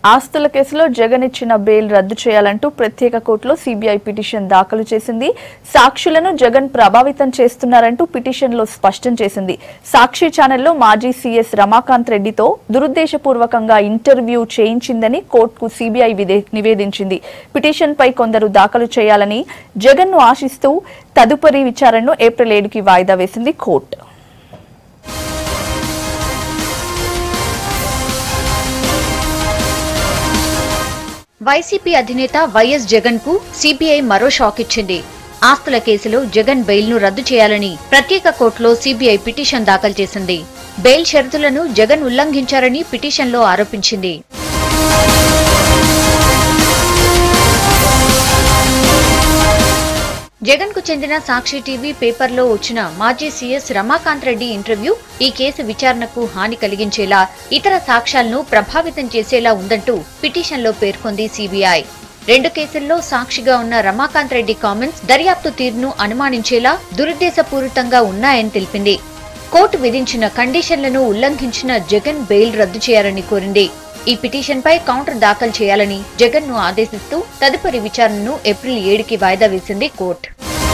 ఆస్తుల కేసులో జగన్ ఇచ్చిన బెయిల్ రద్దు చేయాలంటూ ప్రత్యేక కోర్టులో సీబీఐ పిటిషన్ దాఖలు చేసింది సాక్షులను జగన్ ప్రభావితం చేస్తున్నారంటూ పిటిషన్లో స్పష్టం చేసింది సాక్షి ఛానల్లో మాజీ సీఎస్ రమాకాంత్ రెడ్డితో దురుద్దేశపూర్వకంగా ఇంటర్వ్యూ చేయించిందని కోర్టుకు సీబీఐ విదే- నివేదించింది పిటిషన్పై కొందరు దాఖలు చేయాలని జగన్ను ఆశిస్తూ తదుపరి విచారణను ఏప్రిల్ ఏడుకి వాయిదా వేసింది కోర్టు వైసీపీ అధినేత వైఎస్ జగన్ కు సిబిఐ మరో షాక్ ఇచ్చింది ఆస్తుల కేసులో జగన్ బెయిల్ ను రద్దు చేయాలని ప్రత్యేక కోర్టులో సిబిఐ పిటిషన్ దాఖలు చేసింది బెయిల్ షరతులను జగన్ ఉల్లంఘించారని పిటిషన్లో ఆరోపించింది జగన్ కు చెందిన సాక్షి టీవీ పేపర్లో వచ్చిన మాజీ సీఎస్ రమాకాంత్ రెడ్డి ఇంటర్వ్యూ ఈ కేసు విచారణకు హాని కలిగించేలా ఇతర సాక్ష్యాలను ప్రభావితం చేసేలా ఉందంటూ పిటిషన్లో పేర్కొంది సిబిఐ రెండు కేసుల్లో సాక్షిగా ఉన్న రమాకాంత్ రెడ్డి కామెంట్స్ దర్యాప్తు తీరును అనుమానించేలా దురుద్దేశపూరితంగా ఉన్నాయని తెలిపింది కోర్టు విధించిన కండిషన్లను ఉల్లంఘించిన జగన్ బెయిల్ రద్దు చేయాలని కోరింది ఈ పిటిషన్పై కౌంటర్ దాఖలు చేయాలని జగన్ ను ఆదేశిస్తూ తదుపరి విచారణను ఏప్రిల్ ఏడుకి వాయిదా వేసింది కోర్టు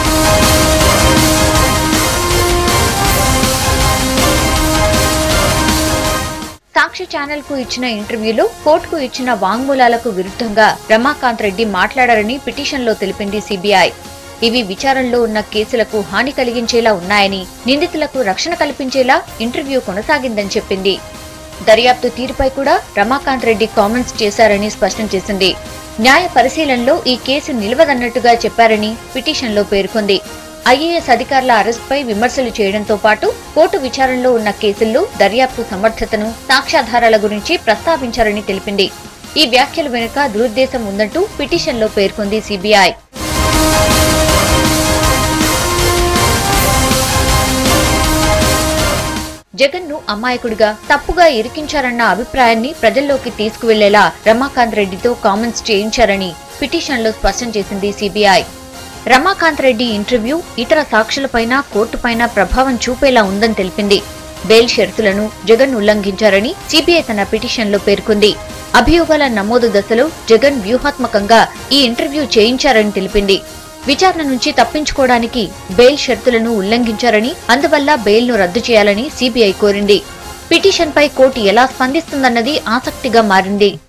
సాక్షి ఛానల్ కు ఇచ్చిన ఇంటర్వ్యూలో కోర్టుకు ఇచ్చిన వాంగ్మూలాలకు విరుద్ధంగా రమాకాంత్ రెడ్డి మాట్లాడారని పిటిషన్లో తెలిపింది సిబిఐ ఇవి విచారణలో ఉన్న కేసులకు హాని కలిగించేలా ఉన్నాయని నిందితులకు రక్షణ కల్పించేలా ఇంటర్వ్యూ కొనసాగిందని చెప్పింది దర్యాప్తు తీరుపై కూడా రమాకాంత్ రెడ్డి కామెంట్స్ చేశారని స్పష్టం చేసింది న్యాయ పరిశీలనలో ఈ కేసు నిలవదన్నట్టుగా చెప్పారని పిటిషన్లో పేర్కొంది ఐఏఎస్ అధికారుల అరెస్ట్పై విమర్శలు చేయడంతో పాటు కోర్టు విచారణలో ఉన్న కేసుల్లో దర్యాప్తు సమర్థతను సాక్ష్యాధారాల గురించి ప్రస్తావించారని తెలిపింది ఈ వ్యాఖ్యల వెనుక దురుద్దేశం ఉందంటూ పిటిషన్లో పేర్కొంది సిబిఐ జగన్ ను అమాయకుడిగా తప్పుగా ఇరికించారన్న అభిప్రాయాన్ని ప్రజల్లోకి తీసుకువెళ్లేలా రమాకాంత్ రెడ్డితో కామెంట్స్ చేయించారని పిటిషన్లో స్పష్టం చేసింది సిబిఐ రమాకాంత్ రెడ్డి ఇంటర్వ్యూ ఇతర సాక్షులపైన కోర్టుపైన ప్రభావం చూపేలా ఉందని తెలిపింది బెయిల్ షరతులను జగన్ ఉల్లంఘించారని సిబిఐ తన పిటిషన్లో పేర్కొంది అభియోగాల నమోదు దశలో జగన్ వ్యూహాత్మకంగా ఈ ఇంటర్వ్యూ చేయించారని తెలిపింది విచారణ నుంచి తప్పించుకోవడానికి బెయిల్ షరతులను ఉల్లంఘించారని అందువల్ల బెయిల్ను రద్దు చేయాలని సిబిఐ కోరింది పిటిషన్పై కోర్టు ఎలా స్పందిస్తుందన్నది ఆసక్తిగా మారింది